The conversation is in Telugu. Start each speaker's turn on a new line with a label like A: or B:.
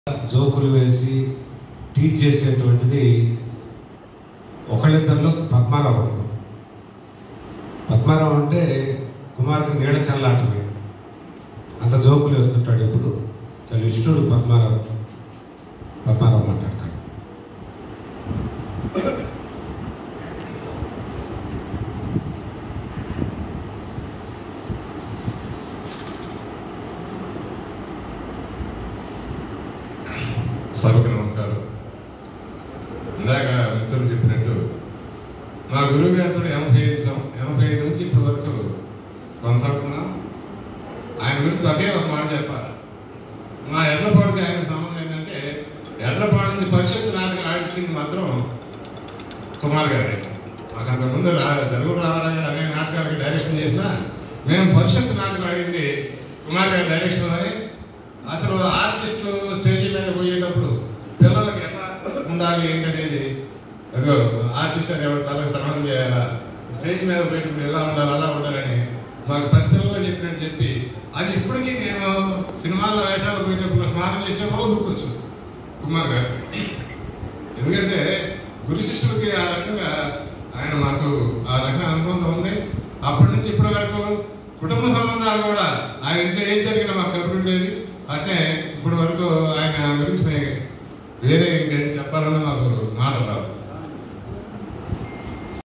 A: జోకులు వేసి టీచ్ చేసేటువంటిది ఒకళ్ళిద్దరిలో పద్మారావు ఒకడు పద్మారావు అంటే కుమార్కి నీళ్ళ చల్లాటమే అంత జోకులు వేస్తుంటాడు ఇప్పుడు చాలా ఇష్టడు పద్మారావు పద్మారావు మాట్లాడతాడు
B: సభకు నమస్కారం ఇందాక మిత్రులు చెప్పినట్టు మా గురువు గారితో ఎనభై ఐదు సం- ఎనభై ఐదు నుంచి ఇప్పటి వరకు కొనసాగుతున్నాం ఆయన గురించి ఒకే ఒక మాట చెప్పాలి మా ఎడ్లపాడుకి ఆయన సంబంధం ఏంటంటే ఎడ్లపాడు నుంచి పరిషత్ నాటకం ఆడించింది మాత్రం కుమార్ గారే మాకు అంతకుముందు రా జరుగురు రామారావు గారు అనేక నాటకాలకి డైరెక్షన్ చేసినా మేము పరిషత్ నాటకం ఆడింది కుమార్ గారి డైరెక్షన్ అని అసలు ఆర్టిస్ట్ స్టేజ్ మీద పోయేటప్పుడు పిల్లలకి ఎలా ఉండాలి ఏంటనేది అదో ఆర్టిస్ట్ అనేవాడు తలకు స్నానం చేయాలా స్టేజ్ మీద పోయేటప్పుడు ఎలా ఉండాలి అలా ఉండాలని మాకు పసిపిల్లలు చెప్పినట్టు చెప్పి అది ఇప్పటికీ నేను సినిమాల్లో వేషాలు పోయేటప్పుడు స్నానం చేసేటప్పుడు గుర్తొచ్చు కుమార్ గారు ఎందుకంటే గురు శిష్యులకి ఆ రకంగా ఆయన మాకు ఆ రకమైన అనుబంధం ఉంది అప్పటి నుంచి ఇప్పటి వరకు కుటుంబ సంబంధాలు కూడా ఆయన ఇంట్లో ఏం జరిగినా మాకు కబురు ఉండేది అంటే ఇప్పటి వరకు